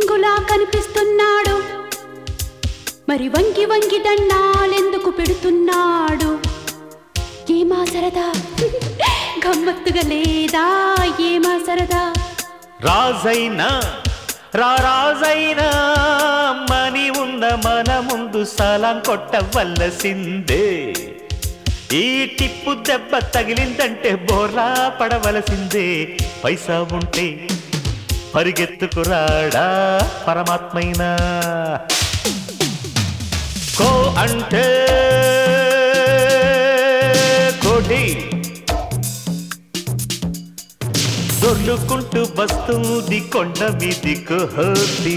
నీకులా కనిపిస్తున్నాడు మరి వంగి వంగి దండాలెందుకు పెడుతున్నాడు ఏమా సరదా గమ్మత్తుగా లేదా ఏమా సరదా రాజైనా రారాజైనా మని ఉన్న మన ముందు సలాం కొట్టవలసిందే ఈ టిప్పు దెబ్బ తగిలిందంటే బోర్లా పడవలసిందే పైసా ఉంటే పరిగెత్తుకురాడా పరమాత్మైనా కో అంటే కోటి దొర్లుకుంటూ వస్తుంది కొండ మీది కోహతి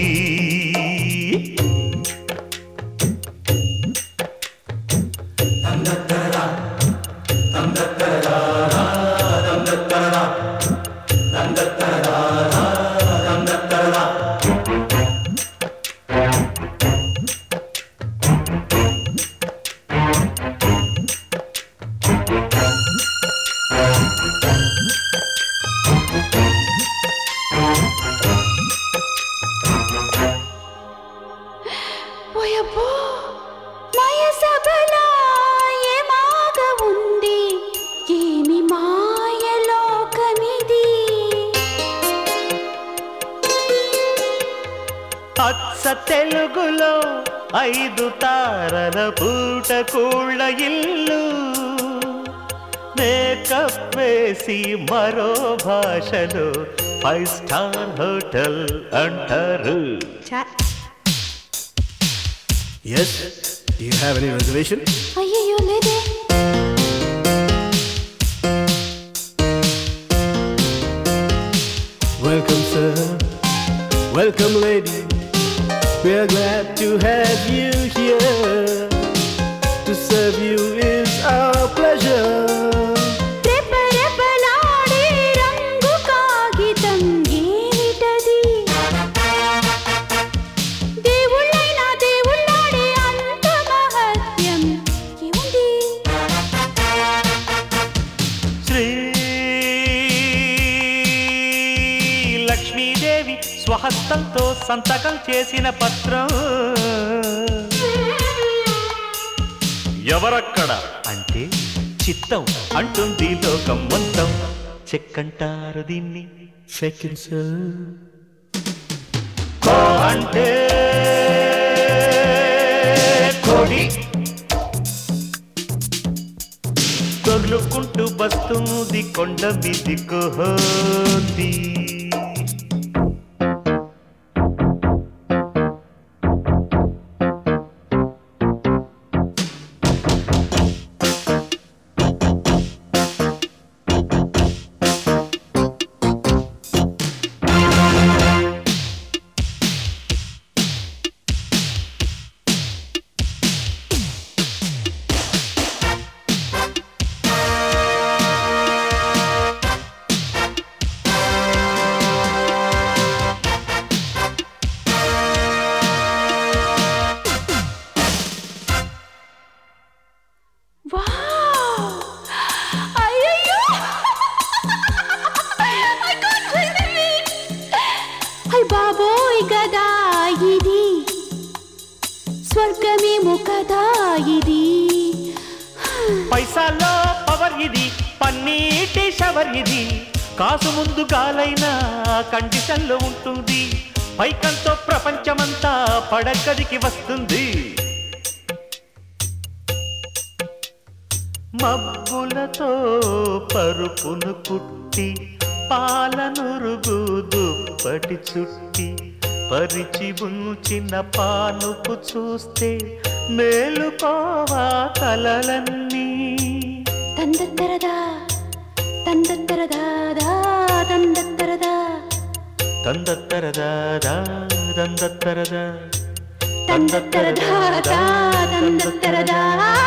ఓయబ్బో మాయ సభలా ఏమాగ ఉంది ఏమి మాయలోకమిది అచ్చ తెలుగులో ఐదు తారల పూట కూళ్ళ ఇల్లు మేకప్ వేసి మరో భాషలో ఫైవ్ స్టార్ హోటల్ అంటారు Yes? Do you have any reservation? అయ్యయ్యో లేదే Welcome, sir. Welcome, lady. We're glad to have you here. To serve you is our pleasure. రెపరెపలాడే రంగు కాగితం ఏమిటది దేవుళ్ళైనా దేవుళ్ళాడే అంత మహత్యం ఏముంది శ్రీ లక్ష్మీదేవి స్వహస్తంతో సంతకం చేసిన పత్రం ఎవరక్కడ అంటే చిత్తం అంటుంది లోకం మొత్తం చెక్కంటారు దీన్ని Second, sir. కో అంటే కోడి దొర్లుకుంటూ వస్తుంది కొండ మీది కోహోది వావ్ అయ్యయ్యో I can't believe it. అయ్ బాబోయ్ గదా ఇది స్వర్గమేమో కదా ఇది పైసాలో పవర్ ఇది పన్నీటి షవర్ ఇది కాసు ముందు గాలైనా కండిషన్లో ఉంటుంది పైకంతో ప్రపంచమంతా పడగదికి వస్తుంది మబ్బులతో పరుపును కుట్టి పాలనురుగు దుప్పటి చుట్టి పరిచి ఉంచిన పానుపు చూస్తే మేలుకోవా కలలన్నీ తందత్తరదా తందత్తరదాదా తందత్తరదా తందత్తరదాదా దందత్తరదా తందత్తరదాదా తందత్తరదా